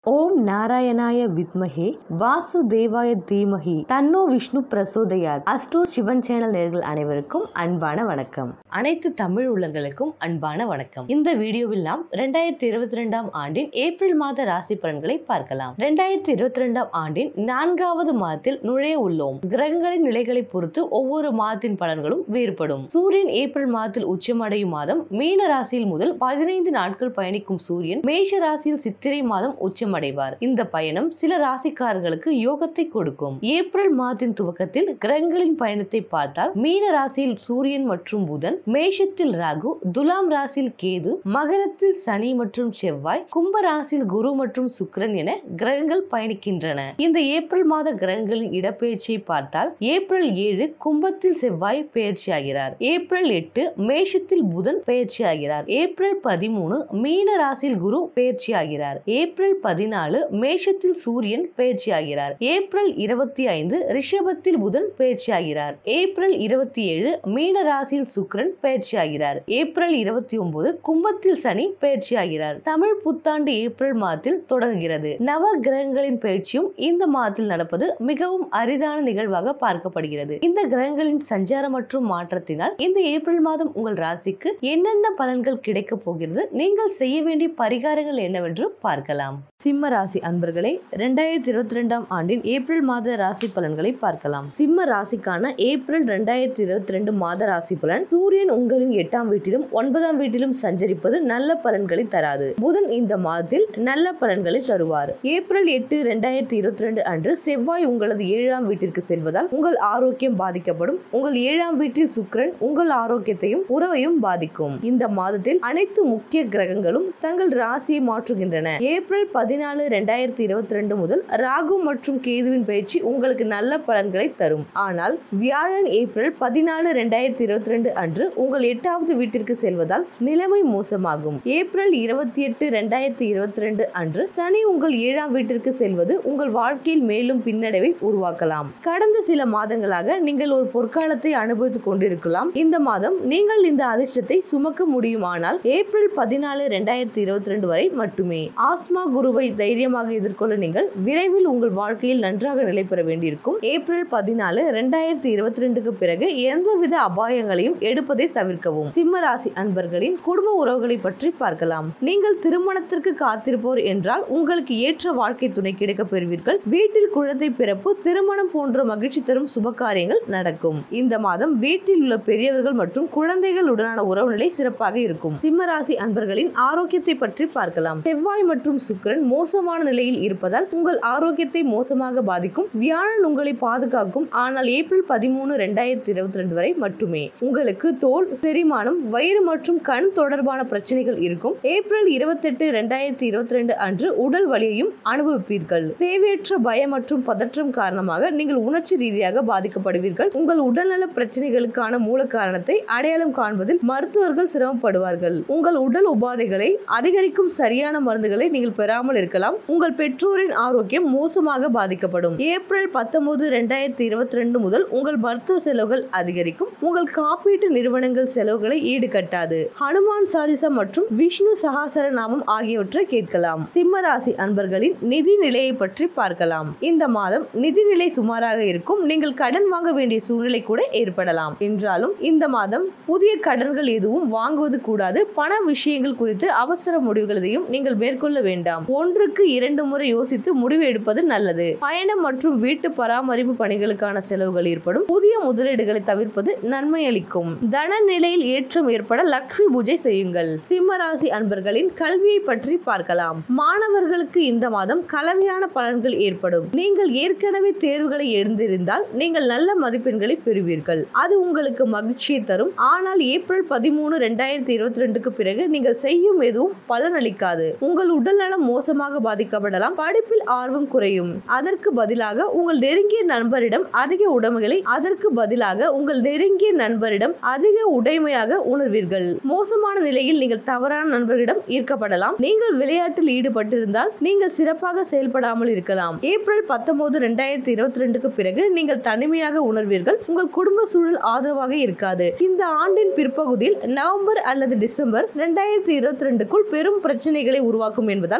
ஓம் நாராயணாய வித்மஹே வாசுதேவாய தீமஹி தன்னோ விஷ்ணு பிரசோதயாத் அஸ்ட்ரோ சிவன் சேனல் நேர்கள் அனைவருக்கும் அன்பான வணக்கம் அனைத்து தமிழ் உள்ளங்களுக்கும் அன்பான வணக்கம் இந்த வீடியோவில் நாம் ரெண்டாயிரத்தி இருபத்தி ரெண்டாம் ஆண்டின் ஏப்ரல் மாத ராசி பலன்களை பார்க்கலாம் ரெண்டாயிரத்தி இருபத்தி ரெண்டாம் ஆண்டின் நான்காவது மாதத்தில் நுழைய உள்ளோம் கிரகங்களின் நிலைகளை பொறுத்து ஒவ்வொரு மாதத்தின் பலன்களும் வேறுபடும் சூரியன் ஏப்ரல் மாதத்தில் உச்சமடையும் மாதம் மீன ராசியில் முதல் பதினைந்து நாட்கள் பயணிக்கும் சூரியன் மேஷ ராசியில் சித்திரை மாதம் உச்சமடைவார் இந்த பயணம் சில ராசிக்காரர்களுக்கு யோகத்தை கொடுக்கும் ஏப்ரல் மாதத்தின் துவக்கத்தில் கிரகங்களின் பயணத்தை பார்த்தால் மீன ராசியில் சூரியன் மற்றும் புதன் மேஷத்தில் ராகு துலாம் ராசியில் கேது மகரத்தில் சனி மற்றும் செவ்வாய் கும்ப ராசியில் குரு மற்றும் சுக்கிரன் என கிரகங்கள் பயணிக்கின்றன இந்த ஏப்ரல் மாத கிரகங்களின் இடப்பெயர்ச்சியை பார்த்தால் ஏப்ரல் ஏழு கும்பத்தில் செவ்வாய் பெயர்ச்சியாகிறார் ஏப்ரல் எட்டு மேஷத்தில் புதன் பெயர்ச்சியாகிறார் ஏப்ரல் பதிமூணு மீன ராசியில் குரு பெயர்ச்சியாகிறார் ஏப்ரல் பதினாலு மேஷத்தில் சூரியன் பெயர்ச்சியாகிறார் ஏப்ரல் இருபத்தி ஐந்து ரிஷபத்தில் புதன் பெயர்ச்சியாகிறார் ஏப்ரல் இருபத்தி ஏழு மீன ராசியில் சுக்கிரன் பெயர்ச்சியாகிறார் ஏப்ரல் இருபத்தி ஒன்பது கும்பத்தில் சனி பெயர்ச்சியாகிறார் தமிழ் புத்தாண்டு ஏப்ரல் மாதத்தில் தொடங்குகிறது நவ கிரகங்களின் பயிற்சியும் இந்த மாதத்தில் நடப்பது மிகவும் அரிதான நிகழ்வாக பார்க்கப்படுகிறது இந்த கிரகங்களின் சஞ்சாரம் மற்றும் மாற்றத்தினால் இந்த ஏப்ரல் மாதம் உங்கள் ராசிக்கு என்னென்ன பலன்கள் கிடைக்க போகிறது நீங்கள் செய்ய வேண்டிய பரிகாரங்கள் என்னவென்று பார்க்கலாம் சிம்ம ராசி அன்பர்களே ரெண்டாயிரத்தி இருபத்தி ரெண்டாம் ஆண்டின் ஏப்ரல் மாத ராசி பலன்களை பார்க்கலாம் சிம்ம ராசிக்கான ஏப்ரல் ரெண்டாயிரத்தி இருபத்தி ரெண்டு மாத ராசி பலன் சூரியன் உங்களின் எட்டாம் வீட்டிலும் ஒன்பதாம் வீட்டிலும் சஞ்சரிப்பது நல்ல பலன்களை தராது புதன் இந்த மாதத்தில் நல்ல பலன்களை தருவார் ஏப்ரல் எட்டு ரெண்டாயிரத்தி இருபத்தி ரெண்டு அன்று செவ்வாய் உங்களது ஏழாம் வீட்டிற்கு செல்வதால் உங்கள் ஆரோக்கியம் பாதிக்கப்படும் உங்கள் ஏழாம் வீட்டில் சுக்கிரன் உங்கள் ஆரோக்கியத்தையும் உறவையும் பாதிக்கும் இந்த மாதத்தில் அனைத்து முக்கிய கிரகங்களும் தங்கள் ராசியை மாற்றுகின்றன ஏப்ரல் பதினாலு ரெண்டாயிரத்தி இருபத்தி ரெண்டு முதல் ராகு மற்றும் கேதுவின் பயிற்சி உங்களுக்கு நல்ல பலன்களை தரும் ஆனால் வியாழன் ஏப்ரல் பதினாலு ரெண்டாயிரத்தி இருபத்தி ரெண்டு அன்று உங்கள் எட்டாவது வீட்டிற்கு செல்வதால் நிலைமை மோசமாகும் ஏப்ரல் இருபத்தி எட்டு ரெண்டாயிரத்தி இருபத்தி ரெண்டு அன்று சனி உங்கள் ஏழாம் வீட்டிற்கு செல்வது உங்கள் வாழ்க்கையில் மேலும் பின்னடைவை உருவாக்கலாம் கடந்த சில மாதங்களாக நீங்கள் ஒரு பொற்காலத்தை அனுபவித்துக் கொண்டிருக்கலாம் இந்த மாதம் நீங்கள் இந்த அதிர்ஷ்டத்தை சுமக்க முடியுமானால் ஏப்ரல் பதினாலு ரெண்டாயிரத்தி இருபத்தி ரெண்டு வரை மட்டுமே ஆஸ்மா குருவை தைரியமாக எதிர்கொள்ள நீங்கள் விரைவில் உங்கள் வாழ்க்கையில் நன்றாக நிலை பெற வேண்டியிருக்கும் ஏப்ரல் பதினாலு ரெண்டாயிரத்தி இருபத்தி ரெண்டுக்கு பிறகு எந்தவித அபாயங்களையும் எடுப்பதை தவிர்க்கவும் சிம்ம ராசி அன்பர்களின் குடும்ப உறவுகளை பற்றி பார்க்கலாம் நீங்கள் திருமணத்திற்கு காத்திருப்போர் என்றால் உங்களுக்கு ஏற்ற வாழ்க்கை துணை கிடைக்க பெறுவீர்கள் வீட்டில் குழந்தை பிறப்பு திருமணம் போன்ற மகிழ்ச்சி தரும் சுப காரியங்கள் நடக்கும் இந்த மாதம் வீட்டில் உள்ள பெரியவர்கள் மற்றும் குழந்தைகளுடனான உறவு நிலை சிறப்பாக இருக்கும் சிம்ம ராசி அன்பர்களின் ஆரோக்கியத்தை பற்றி பார்க்கலாம் செவ்வாய் மற்றும் சுக்கிரன் மோசமான நிலையில் இருப்பதால் உங்கள் ஆரோக்கியத்தை மோசமாக பாதிக்கும் வியாழன் உங்களை பாதுகாக்கும் ஆனால் ஏப்ரல் பதிமூணு ரெண்டாயிரத்தி இருபத்தி ரெண்டு வரை மட்டுமே உங்களுக்கு தோல் செரிமானம் வயிறு மற்றும் கண் தொடர்பான பிரச்சனைகள் இருக்கும் ஏப்ரல் இருபத்தெட்டு ரெண்டாயிரத்தி இருபத்தி ரெண்டு அன்று உடல் வலியையும் அனுபவிப்பீர்கள் தேவையற்ற பயம் மற்றும் பதற்றம் காரணமாக நீங்கள் உணர்ச்சி ரீதியாக பாதிக்கப்படுவீர்கள் உங்கள் உடல்நல பிரச்சனைகளுக்கான மூல காரணத்தை அடையாளம் காண்பதில் மருத்துவர்கள் சிரமப்படுவார்கள் உங்கள் உடல் உபாதைகளை அதிகரிக்கும் சரியான மருந்துகளை நீங்கள் பெறாமல் இருக்கலாம் உங்கள் பெற்றோரின் ஆரோக்கியம் மோசமாக பாதிக்கப்படும் ஏப்ரல் பத்தொன்பது ரெண்டாயிரத்தி இருபத்தி ரெண்டு முதல் உங்கள் மருத்துவ செலவுகள் அதிகரிக்கும் உங்கள் காப்பீட்டு நிறுவனங்கள் செலவுகளை ஈடுகட்டாது ஹனுமான் சாலிசா மற்றும் விஷ்ணு சகாசர நாமம் ஆகியவற்றை கேட்கலாம் சிம்மராசி அன்பர்களின் நிதி நிலையை பற்றி பார்க்கலாம் இந்த மாதம் நிதிநிலை சுமாராக இருக்கும் நீங்கள் கடன் வாங்க வேண்டிய சூழ்நிலை கூட ஏற்படலாம் என்றாலும் இந்த மாதம் புதிய கடன்கள் எதுவும் வாங்குவது கூடாது பண விஷயங்கள் குறித்து அவசர முடிவுகள் எதையும் நீங்கள் மேற்கொள்ள வேண்டாம் ஒன்றுக்கு இரண்டு முறை யோசித்து முடிவு எடுப்பது நல்லது பயணம் மற்றும் வீட்டு பராமரிப்பு பணிகளுக்கான செலவுகள் ஏற்படும் புதிய முதலீடுகளை தவிர்ப்பது நன்மை அளிக்கும் தன நிலையில் ஏற்றம் ஏற்பட லக்ஷ்மி பூஜை செய்யுங்கள் சிம்மராசி அன்பர்களின் கல்வியை பற்றி பார்க்கலாம் மாணவர்களுக்கு இந்த மாதம் கலவையான பலன்கள் ஏற்படும் நீங்கள் ஏற்கனவே தேர்வுகளை எழுந்திருந்தால் நீங்கள் நல்ல மதிப்பெண்களை பெறுவீர்கள் அது உங்களுக்கு மகிழ்ச்சியை தரும் ஆனால் ஏப்ரல் பதிமூணு ரெண்டாயிரத்தி இருபத்தி ரெண்டுக்கு பிறகு நீங்கள் செய்யும் எதுவும் பலனளிக்காது உங்கள் உடல்நலம் மோசமாக பாதிக்கப்படலாம் படிப்பில் ஆர்வம் குறையும் அதற்கு பதிலாக உங்கள் நெருங்கிய நண்பரிடம் அதிக உடைமைகளை அதற்கு பதிலாக உங்கள் நெருங்கிய நண்பரிடம் அதிக உடைமையாக உணர்வீர்கள் மோசமான நிலையில் நீங்கள் தவறான நண்பர்களிடம் ஈர்க்கப்படலாம் நீங்கள் விளையாட்டில் ஈடுபட்டிருந்தால் நீங்கள் சிறப்பாக செயல்படாமல் இருக்கலாம் ஏப்ரல் பத்தொன்பது ரெண்டாயிரத்தி இருபத்தி ரெண்டுக்கு பிறகு நீங்கள் தனிமையாக உணர்வீர்கள் உங்கள் குடும்ப சூழல் ஆதரவாக இருக்காது இந்த ஆண்டின் பிற்பகுதியில் நவம்பர் அல்லது டிசம்பர் ரெண்டாயிரத்தி இருபத்தி ரெண்டுக்குள் பெரும் பிரச்சனைகளை உருவாக்கும் என்பதால் புகைப்பிடிப்பதை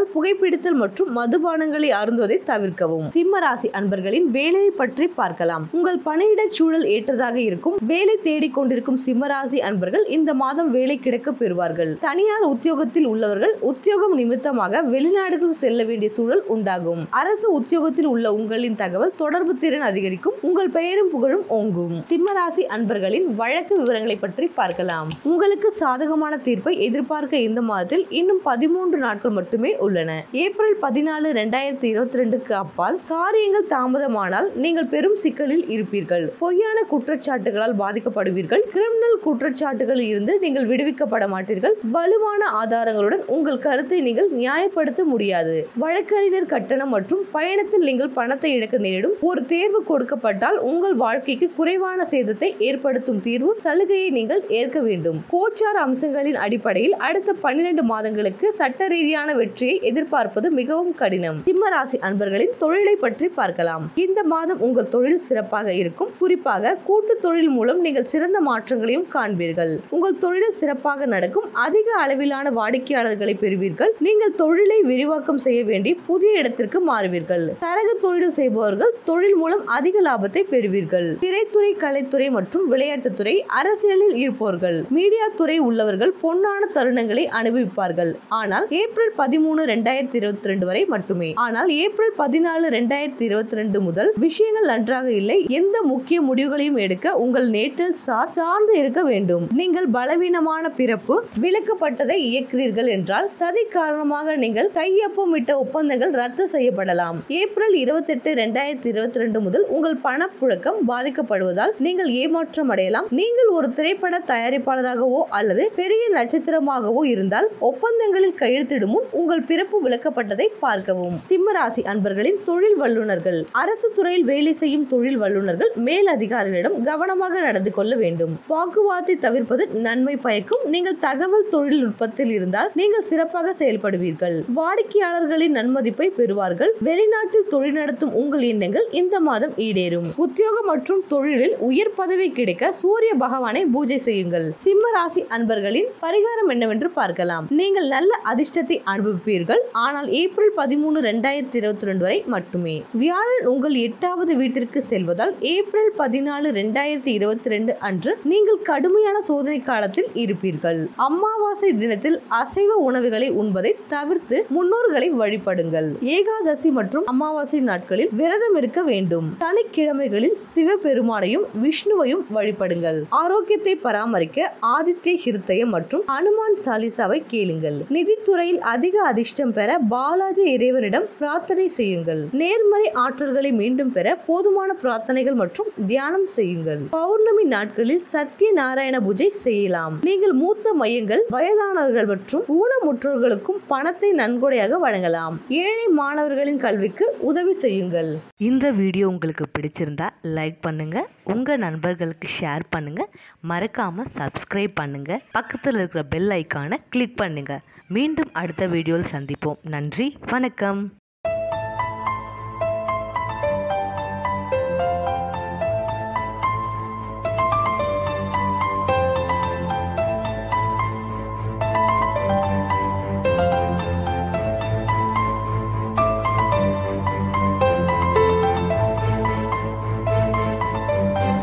புகைப்பிடித்தல் மற்றும் மதுபானங்களை அருந்துவதை தவிர்க்கவும் சிம்ம ராசி அன்பர்களின் வேலையை பற்றி பார்க்கலாம் உங்கள் பணியிட சூழல் ஏற்றதாக இருக்கும் வேலை தேடிக் கொண்டிருக்கும் சிம்மராசி அன்பர்கள் இந்த மாதம் வேலை கிடைக்க பெறுவார்கள் தனியார் உத்தியோகத்தில் உள்ளவர்கள் உத்தியோகம் நிமித்தமாக வெளிநாடுகள் செல்ல வேண்டிய சூழல் உண்டாகும் அரசு உத்தியோகத்தில் உள்ள உங்களின் தகவல் தொடர்பு திறன் அதிகரிக்கும் உங்கள் பெயரும் புகழும் ஓங்கும் சிம்மராசி அன்பர்களின் வழக்கு விவரங்களை பற்றி பார்க்கலாம் உங்களுக்கு சாதகமான தீர்ப்பை எதிர்பார்க்க இந்த மாதத்தில் இன்னும் பதிமூன்று நாட்கள் மட்டுமே உள்ளன ஏப்ரல் பதினாலு இரண்டாயிரத்தி இருபத்தி ரெண்டுக்கு அப்பால் காரியங்கள் தாமதமானால் நீங்கள் பெரும் சிக்கலில் இருப்பீர்கள் பொய்யான குற்றச்சாட்டுகளால் பாதிக்கப்படுவீர்கள் கிரிமினல் குற்றச்சாட்டுகளில் இருந்து நீங்கள் விடுவிக்கப்பட மாட்டீர்கள் வலுவான ஆதாரங்களுடன் உங்கள் கருத்தை நீங்கள் நியாயப்படுத்த முடியாது வழக்கறிஞர் கட்டணம் மற்றும் பயணத்தில் நீங்கள் பணத்தை இழக்க நேரிடும் ஒரு தேர்வு கொடுக்கப்பட்டால் உங்கள் வாழ்க்கைக்கு குறைவான சேதத்தை ஏற்படுத்தும் தீர்வு சலுகையை நீங்கள் ஏற்க வேண்டும் கோச்சார் அம்சங்களின் அடிப்படையில் அடுத்த பன்னிரண்டு மாதங்களுக்கு சட்ட ரீதியான வெற்றியை எதிர்பார்ப்பது மிகவும் கடினம் சிம்ம ராசி அன்பர்களின் தொழிலை பற்றி பார்க்கலாம் இந்த மாதம் உங்கள் தொழில் சிறப்பாக இருக்கும் குறிப்பாக கூட்டு தொழில் மூலம் நீங்கள் சிறந்த மாற்றங்களையும் காண்பீர்கள் உங்கள் தொழில் சிறப்பாக நடக்கும் அதிக அளவிலான வாடிக்கையாளர்களை பெறுவீர்கள் நீங்கள் தொழிலை விரிவாக்கம் செய்ய வேண்டி புதிய இடத்திற்கு மாறுவீர்கள் தரகு தொழில் செய்பவர்கள் தொழில் மூலம் அதிக லாபத்தை பெறுவீர்கள் திரைத்துறை கலைத்துறை மற்றும் விளையாட்டுத்துறை அரசியலில் இருப்பவர்கள் மீடியா துறை உள்ளவர்கள் பொன்னான தருணங்களை அனுபவிப்பார்கள் ஆனால் ஏப்ரல் பதிமூணு ரெண்டாயிரத்தி இருபத்தி ரெண்டு வரை மட்டுமே ஆனால் ஏப்ரல் பதினாலு ரெண்டாயிரத்தி இருபத்தி ரெண்டு முதல் விஷயங்கள் நன்றாக இல்லை எந்த முக்கிய முடிவுகளையும் எடுக்க உங்கள் நேட்டல் சார் சார்ந்து இருக்க வேண்டும் நீங்கள் பலவீனமான பிறப்பு விலக்கப்பட்டதை இயக்கிறீர்கள் என்றால் சதி காரணமாக நீங்கள் கையொப்பமிட்ட ஒப்பந்தங்கள் ரத்து செய்யப்படலாம் ஏப்ரல் இருபத்தி எட்டு ரெண்டாயிரத்தி இருபத்தி ரெண்டு முதல் உங்கள் பணப்புழக்கம் பாதிக்கப்படுவதால் நீங்கள் ஏமாற்றம் அடையலாம் நீங்கள் ஒரு திரைப்பட தயாரிப்பாளராகவோ அல்லது பெரிய நட்சத்திரமாகவோ இருந்தால் ஒப்பந்தங்களில் கையெழுத்திடும் முன் உங்கள் பிறப்பு விளக்கப்பட்டதை பார்க்கவும் சிம்மராசி அன்பர்களின் தொழில் வல்லுநர்கள் அரசு துறையில் வேலை செய்யும் தொழில் வல்லுநர்கள் மேல் அதிகாரிகளிடம் கவனமாக நடந்து கொள்ள வேண்டும் வாக்குவாதத்தை தவிர்ப்பது நன்மை பயக்கும் நீங்கள் தகவல் தொழில்நுட்பத்தில் இருந்தால் நீங்கள் சிறப்பாக செயல்படுவீர்கள் வாடிக்கையாளர்களின் நன்மதிப்பை பெறுவார்கள் வெளிநாட்டில் தொழில் நடத்தும் உங்கள் எண்ணங்கள் இந்த மாதம் ஈடேறும் உத்தியோகம் மற்றும் தொழிலில் உயர் பதவி கிடைக்க சூரிய பகவானை பூஜை செய்யுங்கள் சிம்ம ராசி அன்பர்களின் பரிகாரம் என்னவென்று பார்க்கலாம் நீங்கள் நல்ல அதிர்ஷ்டத்தை அனுபவிப்பீர்கள் ஆனால் ஏப்ரல் பதிமூணு ரெண்டாயிரத்தி இருபத்தி ரெண்டு வரை மட்டுமே வியாழன் உங்கள் எட்டாவது வீட்டிற்கு செல்வதால் ஏப்ரல் பதினாலு ரெண்டாயிரத்தி இருபத்தி ரெண்டு அன்று நீங்கள் கடுமையான சோதனை காலத்தில் இருப்பீர்கள் அமாவாசை தினத்தில் அசைவ உணவுகளை உண்பதை தவிர்த்து முன்னோர்களை வழிபடுங்கள் ஏகாதசி மற்றும் அமாவாசை நாட்களில் விரதம் இருக்க வேண்டும் சனிக்கிழமைகளில் சிவபெருமானையும் விஷ்ணுவையும் வழிபடுங்கள் ஆரோக்கியத்தை பராமரிக்க ஆதித்ய ஹிருத்தயம் மற்றும் அனுமான் சாலிசாவை கேளுங்கள் நிதித்துறையில் அதிக அதிர்ஷ்டம் பெற பாலாஜி இறைவனிடம் பிரார்த்தனை செய்யுங்கள் நேர்மறை ஆற்றல்களை மீண்டும் பெற போதுமான பிரார்த்தனைகள் மற்றும் தியானம் செய்யுங்கள் பௌர்ணமி நாட்களில் சத்திய நாராயண பூஜை செய்யலாம் நீங்கள் மூத்த மையங்கள் வயதானவர்கள் மற்றும் ஊனமுற்றோர்களுக்கும் பணத்தை நன்கொடையாக வழங்கலாம் ஏழை மாணவர்களின் கல்விக்கு உதவி செய்யுங்கள் இந்த வீடியோ உங்களுக்கு பிடிச்சிருந்தா லைக் பண்ணுங்க உங்க நண்பர்களுக்கு ஷேர் பண்ணுங்க மறக்காம சப்ஸ்கிரைப் பண்ணுங்க பக்கத்தில் இருக்கிற பெல் ஐக்கானை கிளிக் பண்ணுங்க மீண்டும் அடுத்த வீடியோவில் சந்திப்போம் நன்றி வணக்கம்